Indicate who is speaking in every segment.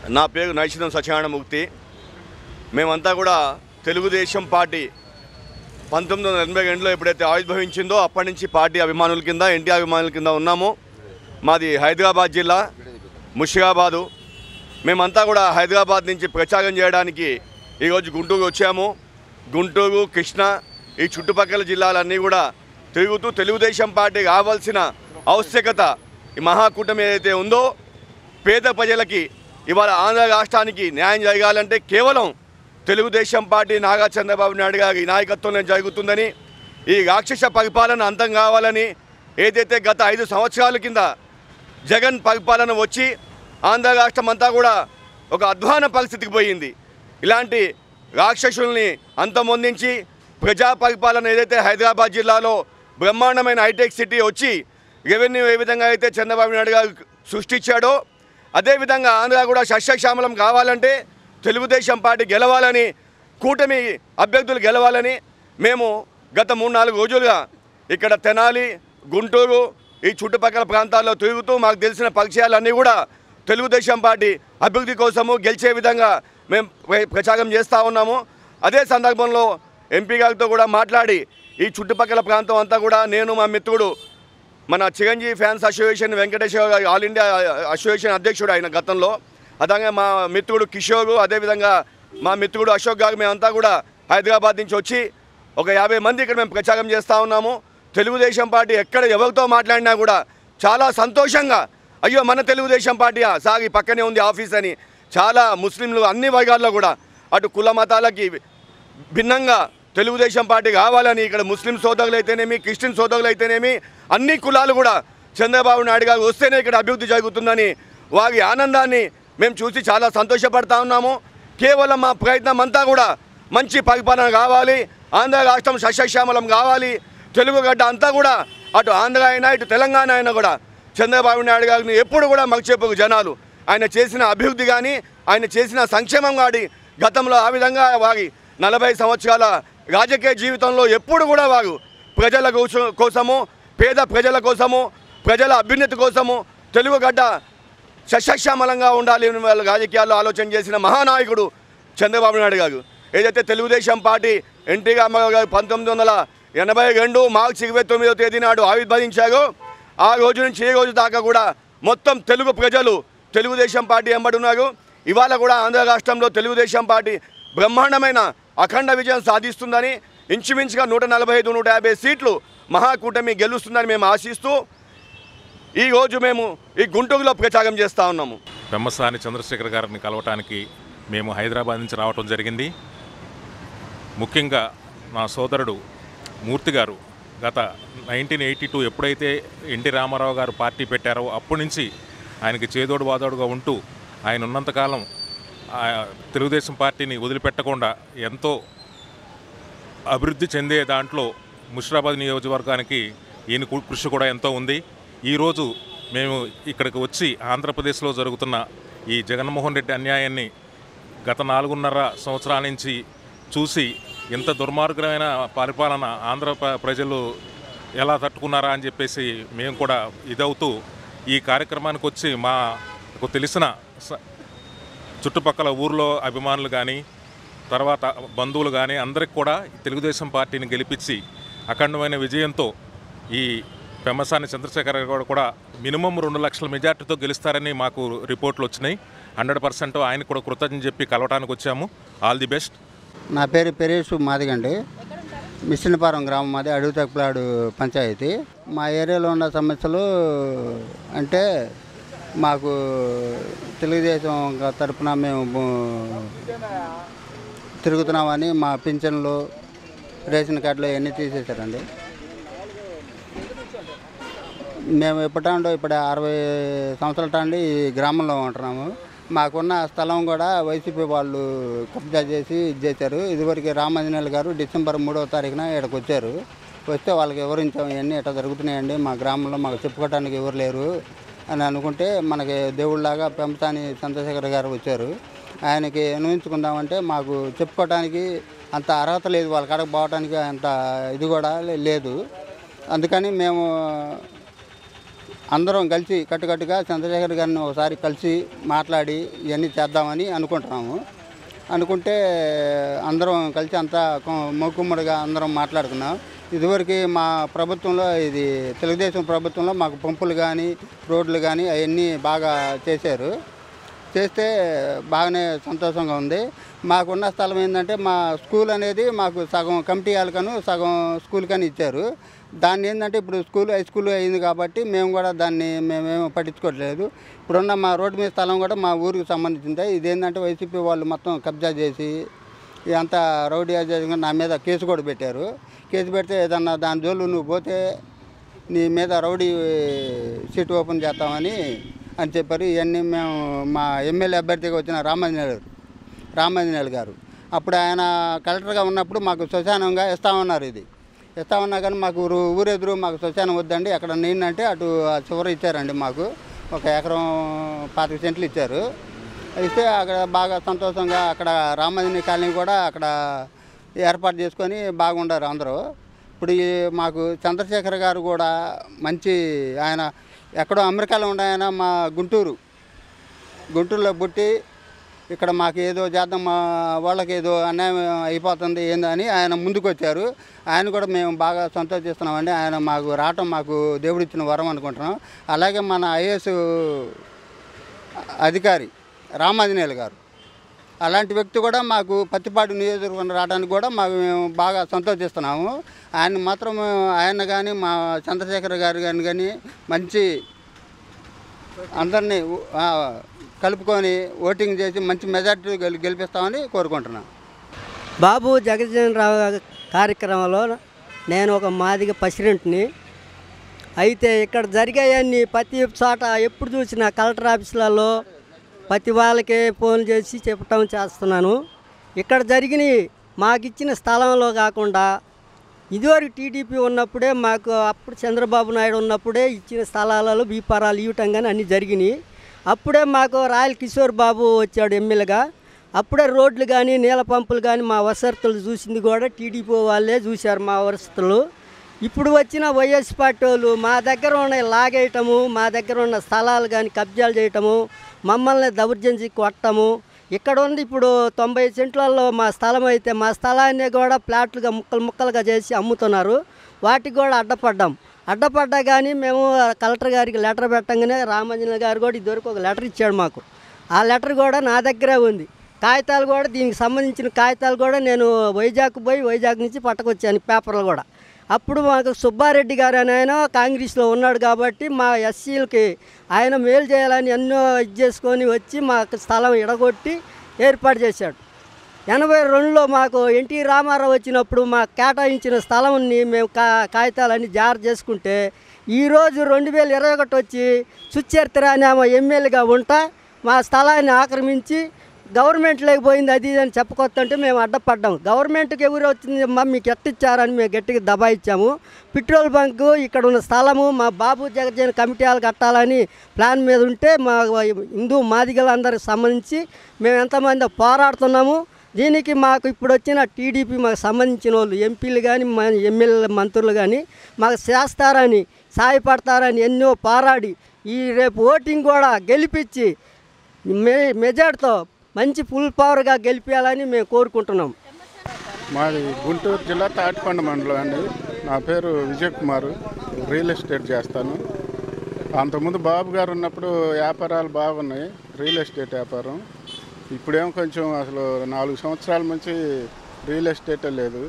Speaker 1: నా పేరు నైషితం సత్యనారాయణమూర్తి మేమంతా కూడా తెలుగుదేశం పార్టీ పంతొమ్మిది వందల ఎనభై రెండులో ఎప్పుడైతే ఆవిర్భవించిందో అప్పటి నుంచి పార్టీ అభిమానుల కింద ఎన్టీఆర్ అభిమానుల కింద ఉన్నాము మాది హైదరాబాద్ జిల్లా ముషిరాబాదు మేమంతా కూడా హైదరాబాద్ నుంచి ప్రచారం చేయడానికి ఈరోజు గుంటూరు వచ్చాము గుంటూరు కృష్ణ ఈ చుట్టుపక్కల జిల్లాలన్నీ కూడా తిరుగుతూ తెలుగుదేశం పార్టీ రావాల్సిన ఆవశ్యకత ఈ మహాకూటమి ఏదైతే ఉందో పేద ప్రజలకి ఇవాళ ఆంధ్ర రాష్ట్రానికి న్యాయం జరగాలంటే కేవలం తెలుగుదేశం పార్టీ నాగా చంద్రబాబు నాయుడు గారి నాయకత్వంలో జరుగుతుందని ఈ రాక్షస పరిపాలన అంతం కావాలని ఏదైతే గత ఐదు సంవత్సరాల కింద జగన్ పరిపాలన వచ్చి ఆంధ్ర రాష్ట్రం అంతా కూడా ఒక అధ్వాన పరిస్థితికి పోయింది ఇలాంటి రాక్షసుల్ని అంతమొందించి ప్రజా పరిపాలన ఏదైతే హైదరాబాద్ జిల్లాలో బ్రహ్మాండమైన హైటెక్ సిటీ వచ్చి రెవెన్యూ ఏ విధంగా అయితే చంద్రబాబు నాయుడు గారు సృష్టించాడో అదేవిధంగా ఆంధ్ర కూడా సస్యశ్యామలం కావాలంటే తెలుగుదేశం పార్టీ గెలవాలని కూటమి అభ్యర్థులు గెలవాలని మేము గత మూడు నాలుగు రోజులుగా ఇక్కడ తెనాలి గుంటూరు ఈ చుట్టుపక్కల ప్రాంతాల్లో తిరుగుతూ మాకు తెలిసిన పరిచయాలన్నీ కూడా తెలుగుదేశం పార్టీ అభివృద్ధి కోసము గెలిచే విధంగా మేము ప్ర- ప్రచారం చేస్తూ ఉన్నాము అదే సందర్భంలో ఎంపీ గారితో కూడా మాట్లాడి ఈ చుట్టుపక్కల ప్రాంతం అంతా కూడా నేను మా మిత్రుడు మన చిరంజీవి ఫ్యాన్స్ అసోసియేషన్ వెంకటేశ్వర గారి ఆల్ ఇండియా అసోసియేషన్ అధ్యక్షుడు ఆయన గతంలో అదంగా మా మిత్రుడు కిషోర్ అదేవిధంగా మా మిత్రుడు అశోక్ గారు మేమంతా కూడా హైదరాబాద్ నుంచి వచ్చి ఒక యాభై మంది ఇక్కడ మేము ప్రచారం చేస్తూ ఉన్నాము తెలుగుదేశం పార్టీ ఎక్కడ ఎవరితో మాట్లాడినా కూడా చాలా సంతోషంగా అయ్యో మన తెలుగుదేశం పార్టీయా సార్ ఈ పక్కనే ఉంది ఆఫీస్ అని చాలా ముస్లింలు అన్ని వర్గాల్లో కూడా అటు కుల మతాలకి భిన్నంగా తెలుగుదేశం పార్టీ కావాలని ఇక్కడ ముస్లిం సోదరులు అయితేనేమి క్రిస్టియన్ సోదరులు అయితేనేమి అన్ని కులాలు కూడా చంద్రబాబు నాయుడు గారు వస్తేనే ఇక్కడ అభివృద్ధి జరుగుతుందని వారి ఆనందాన్ని మేము చూసి చాలా సంతోషపడతా ఉన్నాము కేవలం మా ప్రయత్నం అంతా కూడా మంచి పరిపాలన కావాలి ఆంధ్ర రాష్ట్రం సస్యశ్యామలం కావాలి తెలుగు గడ్డ అంతా కూడా అటు ఆంధ్ర అయినా ఇటు తెలంగాణ అయినా కూడా చంద్రబాబు నాయుడు గారిని ఎప్పుడు కూడా మగచేపకు జనాలు ఆయన చేసిన అభివృద్ధి కానీ ఆయన చేసిన సంక్షేమం కానీ గతంలో ఆ విధంగా వారి నలభై సంవత్సరాల రాజకీయ జీవితంలో ఎప్పుడు కూడా వారు ప్రజల కోసం కోసము పేద ప్రజల కోసము ప్రజల అభ్యున్నతి కోసము తెలుగు గడ్డ సస్యశ్యామలంగా ఉండాలి అని వాళ్ళ రాజకీయాల్లో ఆలోచన చేసిన మహానాయకుడు చంద్రబాబు నాయుడు గారు ఏదైతే తెలుగుదేశం పార్టీ ఎన్టీ రామారావు గారు పంతొమ్మిది వందల ఎనభై రెండు మార్చి ఇరవై తొమ్మిదో తేదీ నాడు ఆవిర్భవించారో ఆ రోజు నుంచి ఈ రోజు దాకా కూడా మొత్తం తెలుగు ప్రజలు తెలుగుదేశం పార్టీ ఎంబడున్నారు ఇవాళ కూడా ఆంధ్ర రాష్ట్రంలో తెలుగుదేశం పార్టీ బ్రహ్మాండమైన అఖండ విజయం సాధిస్తుందని ఇంచుమించుగా నూట నలభై ఐదు నూట యాభై సీట్లు మహాకూటమి గెలుస్తుందని మేము ఆశిస్తూ ఈ రోజు మేము ఈ గుంటూరులో ప్రచారం చేస్తూ ఉన్నాము
Speaker 2: పెమ్మసాని చంద్రశేఖర్ గారిని కలవటానికి మేము హైదరాబాద్ నుంచి రావటం జరిగింది ముఖ్యంగా నా సోదరుడు మూర్తి గారు గత నైన్టీన్ ఎయిటీ టూ ఎప్పుడైతే ఎన్టీ రామారావు గారు పార్టీ పెట్టారో అప్పటి నుంచి ఆయనకి చేదోడు వాదోడుగా ఉంటూ ఆయన ఉన్నంతకాలం ఆ తెలుగుదేశం పార్టీని వదిలిపెట్టకుండా ఎంతో అభివృద్ధి చెందే దాంట్లో ముషిరాబాద్ నియోజకవర్గానికి ఈయన కు- కృషి కూడా ఎంతో ఉంది ఈరోజు మేము ఇక్కడికి వచ్చి ఆంధ్రప్రదేశ్లో జరుగుతున్న ఈ జగన్మోహన్ రెడ్డి అన్యాయాన్ని గత నాలుగున్నర సంవత్సరాల నుంచి చూసి ఇంత దుర్మార్గమైన పరిపాలన ఆంధ్ర ప్ర- ప్రజలు ఎలా తట్టుకున్నారా అని చెప్పేసి మేము కూడా ఇదవుతూ ఈ కార్యక్రమానికి వచ్చి మాకు తెలిసిన స- చుట్టుపక్కల ఊర్లో అభిమానులు కానీ తర్వాత బంధువులు కానీ అందరికి కూడా తెలుగుదేశం పార్టీని గెలిపించి అఖండమైన విజయంతో ఈ పెమ్మసాని చంద్రశేఖర్ గారు కూడా మినిమం రెండు లక్షల మెజార్టీతో గెలుస్తారని మాకు రిపోర్ట్లు వచ్చినాయి హండ్రెడ్ పర్సెంట్ ఆయన కూడా కృతజ్ఞత చెప్పి కలవటానికి వచ్చాము ఆల్ ది బెస్ట్
Speaker 3: నా పేరు పెరేషు మాదిగండి మిషన్పారం గ్రామం మాది అడుగు తక్కులాడు పంచాయతీ మా ఏరియాలో ఉన్న సమస్యలు అంటే మాకు తెలుగుదేశం తరపున మేము బు- తిరుగుతున్నామని మా పింఛన్లు రేషన్ కార్డులు ఇవన్నీ తీసేశారండి మేము ఎప్పటాండో ఇప్పుడు అరవై సంవత్సరాల టాండి ఈ గ్రామంలో ఉంటున్నాము మాకున్న స్థలం కూడా వైసీపీ వాళ్ళు కబ్జా చేసి ఇది చేశారు ఇదివరకు రామాంజనేయులు గారు డిసెంబర్ మూడవ తారీఖున ఇక్కడికి వచ్చారు వస్తే వాళ్ళకి వివరించాం ఇవన్నీ ఇట్లా జరుగుతున్నాయండి మా గ్రామంలో మాకు చెప్పుకోవడానికి ఎవరు లేరు అని అనుకుంటే మనకి దేవుళ్ళలాగా పెంపసాని చంద్రశేఖర్ గారు వచ్చారు ఆయనకి అనుభవించుకుందామంటే మాకు చెప్పుకోవడానికి అంత అర్హత లేదు వాళ్ళ కాడకు పోవడానికి అంత ఇది కూడా లే- లేదు అందుకని మేము అందరం కలిసి కట్టుకట్టుగా చంద్రశేఖర్ గారిని ఒకసారి కలిసి మాట్లాడి ఇవన్నీ చేద్దామని అనుకుంటున్నాము అనుకుంటే అందరం కలిసి అంతా కొ- మూకుమ్మడిగా అందరం మాట్లాడుకున్నాం ఇదివరకు మా ప్రభుత్వంలో ఇది తెలుగుదేశం ప్రభుత్వంలో మాకు పంపులు కానీ రోడ్లు కానీ అవన్నీ బాగా చేశారు చేస్తే బాగానే సంతోషంగా ఉంది మాకున్న స్థలం ఏంటంటే మా స్కూల్ అనేది మాకు సగం కమిటీ వాళ్ళకను సగం స్కూల్ కానీ ఇచ్చారు దాన్ని ఏంటంటే ఇప్పుడు స్కూల్ హై స్కూల్ అయింది కాబట్టి మేము కూడా దాన్ని మేమేమో పట్టించుకోవట్లేదు ఇప్పుడున్న మా రోడ్డు మీద స్థలం కూడా మా ఊరికి సంబంధించింది ఇదేంటంటే వైసీపీ వాళ్ళు మొత్తం కబ్జా చేసి ఇదంతా రౌడీ అజయంగా నా మీద కేసు కూడా పెట్టారు కేసు పెడితే ఏదన్నా దాని జోలు నువ్వు పోతే నీ మీద రౌడీ సీట్ ఓపెన్ చేస్తామని అని చెప్పారు ఇవన్నీ మేము మా ఎమ్మెల్యే అభ్యర్థిగా వచ్చిన రామాంజనేయులు గారు రామాంజనేయులు గారు అప్పుడు ఆయన కలెక్టర్గా ఉన్నప్పుడు మాకు శ్మశానంగా ఇస్తామన్నారు ఇది ఇస్తామన్నా కానీ మాకు ఊరు ఊరెదురు మాకు శ్మశానం వద్దండి అక్కడ నేనంటే అటు ఆ చివర ఇచ్చారండి మాకు ఒక ఎకరం పాతిక సెంట్లు ఇచ్చారు ఇస్తే అక్కడ బాగా సంతోషంగా అక్కడ రామాంజనేయ కాలనీ కూడా అక్కడ ఏర్పాటు చేసుకొని బాగుండారు అందరూ ఇప్పుడు ఈ మాకు చంద్రశేఖర్ గారు కూడా మంచి ఆయన ఎక్కడో అమెరికాలో ఉండే ఆయన మా గుంటూరు గుంటూరులో పుట్టి ఇక్కడ మాకు ఏదో చేద్దాం మా వాళ్ళకి ఏదో అన్యాయం అయిపోతుంది ఏందని ఆయన ముందుకు వచ్చారు ఆయన కూడా మేము బాగా సంతోషిస్తున్నామండి ఆయన మాకు రావటం మాకు దేవుడిచ్చిన వరం అనుకుంటున్నాం అలాగే మన ఐఏఎస్ అధికారి రామాంజనేయులు గారు అలాంటి వ్యక్తి కూడా మాకు పత్తిపాటి నియోజకవర్గం రావడానికి కూడా మాకు మేము బాగా సంతోషిస్తున్నాము ఆయన మాత్రం ఆయన కానీ మా చంద్రశేఖర్ గారు కానీ కానీ మంచి అందరినీ ఆ, కలుపుకొని ఓటింగ్ చేసి మంచి మెజార్టీ గెలి గెలిపిస్తామని కోరుకుంటున్నాను
Speaker 4: బాబు జగజ్జన్ రావు గారి కార్యక్రమంలో నేను ఒక మాదిగ ప్రెసిడెంట్ని అయితే ఇక్కడ జరిగాయన్ని ప్రతి చోట ఎప్పుడు చూసినా కలెక్టర్ ఆఫీసులలో ప్రతి వాళ్ళకి ఫోన్ చేసి చెప్పటం చేస్తున్నాను ఇక్కడ జరిగినవి మాకు ఇచ్చిన స్థలంలో కాకుండా ఇదివరకు టీడీపీ ఉన్నప్పుడే మాకు అప్పుడు చంద్రబాబు నాయుడు ఉన్నప్పుడే ఇచ్చిన స్థలాలలో బీపారాలు ఇవ్వటం కానీ అన్నీ జరిగినాయి అప్పుడే మాకు రాయల్ కిషోర్ బాబు వచ్చాడు ఎమ్మెల్యేగా అప్పుడే రోడ్లు కానీ నీళ్ళ పంపులు కానీ మా వసతులు చూసింది కూడా టీడీపీ వాళ్ళే చూశారు మా వసతులు ఇప్పుడు వచ్చిన వైఎస్ పార్టీ వాళ్ళు మా దగ్గర ఉన్న లాగేయటము మా దగ్గర ఉన్న స్థలాలు కానీ కబ్జాలు చేయటము మమ్మల్ని దౌర్జన్యం కొట్టము ఇక్కడ ఉంది ఇప్పుడు తొంభై సెంట్లలో మా స్థలం అయితే మా స్థలాన్ని కూడా ప్లాట్లుగా ముక్కలు ముక్కలుగా చేసి అమ్ముతున్నారు వాటికి కూడా అడ్డపడ్డాం అడ్డపడ్డా కానీ మేము కలెక్టర్ గారికి లెటర్ పెట్టంగానే రామంజన గారు కూడా ఇదివరకు ఒక లెటర్ ఇచ్చాడు మాకు ఆ లెటర్ కూడా నా దగ్గరే ఉంది కాగితాలు కూడా దీనికి సంబంధించిన కాగితాలు కూడా నేను వైజాగ్ పోయి వైజాగ్ నుంచి పట్టుకొచ్చాను పేపర్లు కూడా అప్పుడు మాకు సుబ్బారెడ్డి గారు అని ఆయన కాంగ్రెస్లో ఉన్నాడు కాబట్టి మా ఎస్సీలకి ఆయన మేలు చేయాలని ఎన్నో ఇది చేసుకొని వచ్చి మాకు స్థలం ఇడగొట్టి ఏర్పాటు చేశాడు ఎనభై రెండులో మాకు ఎన్టీ రామారావు వచ్చినప్పుడు మాకు కేటాయించిన స్థలంని మేము కా కాగితాలన్నీ జారు చేసుకుంటే ఈరోజు రెండు వేల ఇరవై ఒకటి వచ్చి సుచరిత్ర అనే ఆమె ఎమ్మెల్యేగా ఉంటా మా స్థలాన్ని ఆక్రమించి గవర్నమెంట్ లేకపోయింది అది ఇది అని చెప్పుకొస్తుంటే మేము అడ్డపడ్డాం గవర్నమెంట్కి ఎవరు వచ్చింది అమ్మా మీకు ఎట్టిచ్చారని మేము గట్టిగా దబాయిచ్చాము పెట్రోల్ బంకు ఇక్కడ ఉన్న స్థలము మా బాబు జగజ్జన కమిటీ వాళ్ళు కట్టాలని ప్లాన్ మీద ఉంటే మా హిందూ మాదిగలందరికి సంబంధించి మేము ఎంతమంది పోరాడుతున్నాము దీనికి మాకు ఇప్పుడు వచ్చిన టీడీపీ మాకు సంబంధించిన వాళ్ళు ఎంపీలు కానీ మా ఎమ్మెల్యే మంత్రులు కానీ మాకు చేస్తారని సాయపడతారని ఎన్నో పోరాడి ఈ రేపు ఓటింగ్ కూడా గెలిపించి మె మెజార్టీతో మంచి ఫుల్ పవర్గా గెలిపించాలని మేము కోరుకుంటున్నాం
Speaker 5: మాది గుంటూరు జిల్లా తాటికొండ మండలం అండి నా పేరు విజయ్ కుమార్ రియల్ ఎస్టేట్ చేస్తాను అంతకుముందు బాబు గారు ఉన్నప్పుడు వ్యాపారాలు బాగున్నాయి రియల్ ఎస్టేట్ వ్యాపారం ఇప్పుడేమో కొంచెం అసలు నాలుగు సంవత్సరాల నుంచి రియల్ ఎస్టేటే లేదు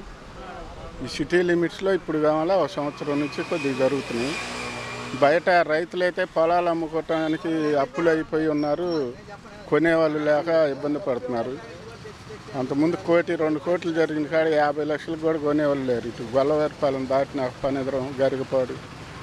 Speaker 5: ఈ సిటీ లిమిట్స్లో ఇప్పుడు కావాలా ఒక సంవత్సరం నుంచి కొద్దిగా జరుగుతున్నాయి బయట రైతులైతే పొలాలు అమ్ముకోవటానికి అప్పులు అయిపోయి ఉన్నారు కొనేవాళ్ళు లేక ఇబ్బంది పడుతున్నారు అంతకుముందు కోటి రెండు కోట్లు జరిగిన కాడ యాభై లక్షలకు కూడా కొనేవాళ్ళు లేరు ఇటు గొల్లవారిపాలెం దాటిన పనిద్రం గరిగపాడు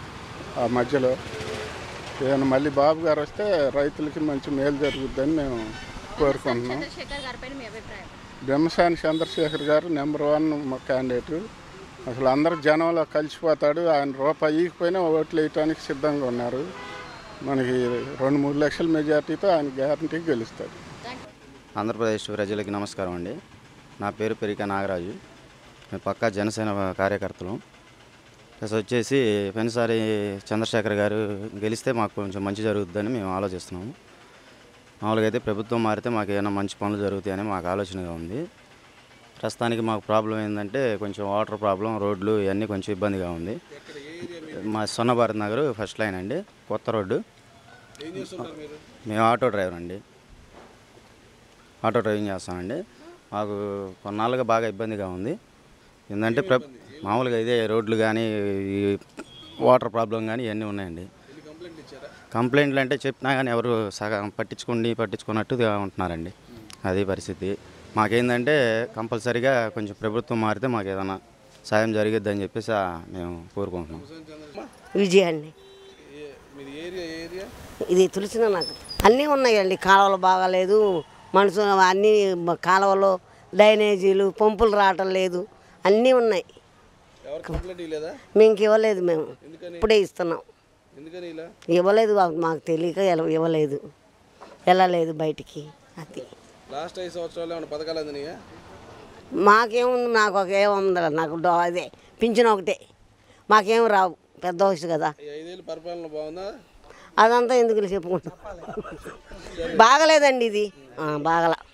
Speaker 5: ఆ మధ్యలో ఏమైనా మళ్ళీ బాబు గారు వస్తే రైతులకి మంచి మేలు జరుగుద్దని మేము కోరుకుంటున్నాం
Speaker 6: చంద్రశేఖర్ గారిపైన మీ అభిప్రాయం
Speaker 5: బెమ్మసాని చంద్రశేఖర్ గారు నెంబర్ వన్ మా క్యాండిడేట్ అసలు అందరు జనంలో కలిసిపోతాడు ఆయన రూపాయి ఈగిపోయినా ఓట్లు వేయటానికి సిద్ధంగా ఉన్నారు మనకి రెండు మూడు లక్షల మెజార్టీతో ఆయన గ్యారంటీ గెలుస్తాడు
Speaker 7: ఆంధ్రప్రదేశ్ ప్రజలకి నమస్కారం అండి నా పేరు పెరిక నాగరాజు మేము పక్కా జనసేన కార్యకర్తలు ప్లస్ వచ్చేసి పోయినసారి చంద్రశేఖర్ గారు గెలిస్తే మాకు కొంచెం మంచి జరుగుతుందని మేము ఆలోచిస్తున్నాము మామూలుగా అయితే ప్రభుత్వం మారితే మాకు ఏమైనా మంచి పనులు జరుగుతాయని మాకు ఆలోచనగా ఉంది ప్రస్తుతానికి మాకు ప్రాబ్లం ఏంటంటే కొంచెం వాటర్ ప్రాబ్లం రోడ్లు ఇవన్నీ కొంచెం ఇబ్బందిగా ఉంది మా సొన్న భారత్ నగర్ ఫస్ట్ లైన్ అండి కొత్త రోడ్డు మేము ఆటో డ్రైవర్ అండి ఆటో డ్రైవింగ్ చేస్తామండి మాకు కొన్నాళ్ళుగా బాగా ఇబ్బందిగా ఉంది ఏంటంటే ప్ర మామూలుగా ఇదే రోడ్లు కానీ ఈ వాటర్ ప్రాబ్లం కానీ ఇవన్నీ ఉన్నాయండి కంప్లైంట్లు అంటే చెప్పినా కానీ ఎవరు సగం పట్టించుకోండి పట్టించుకున్నట్టుగా ఉంటున్నారండి అది పరిస్థితి మాకేందంటే కంపల్సరీగా కొంచెం ప్రభుత్వం మారితే మాకు ఏదైనా సాయం జరిగిద్దని చెప్పేసి ఆ, మేము కోరుకుంటున్నాం
Speaker 6: విజయాన్ని ఇది తెలిసిన నాకు అన్నీ ఉన్నాయండి కాలువలు బాగాలేదు మనసు అన్నీ కాలువలు డ్రైనేజీలు పంపులు రావటం లేదు అన్నీ ఉన్నాయి మేము ఇంక ఇవ్వలేదు మేము ఇప్పుడే ఇస్తున్నాం ఇవ్వలేదు మాకు మాకు తెలియక ఎల- ఇవ్వలేదు వెళ్ళలేదు బయటికి అది
Speaker 8: లాస్ట్ ఐదు సంవత్సరాలు ఏమైనా పథకాలు అందినాయా
Speaker 6: మాకేముంది నాకు ఒక ఏముంది నాకు డో- అదే పింఛన్ ఒకటే మాకేం రావు పెద్ద వయసు కదా
Speaker 8: ఈ ఐదేళ్ళు పరిపాలన బాగుందా
Speaker 6: అదంతా ఎందుకు చెప్పుకుంటాం బాగలేదండి ఇది ఆ, బాగల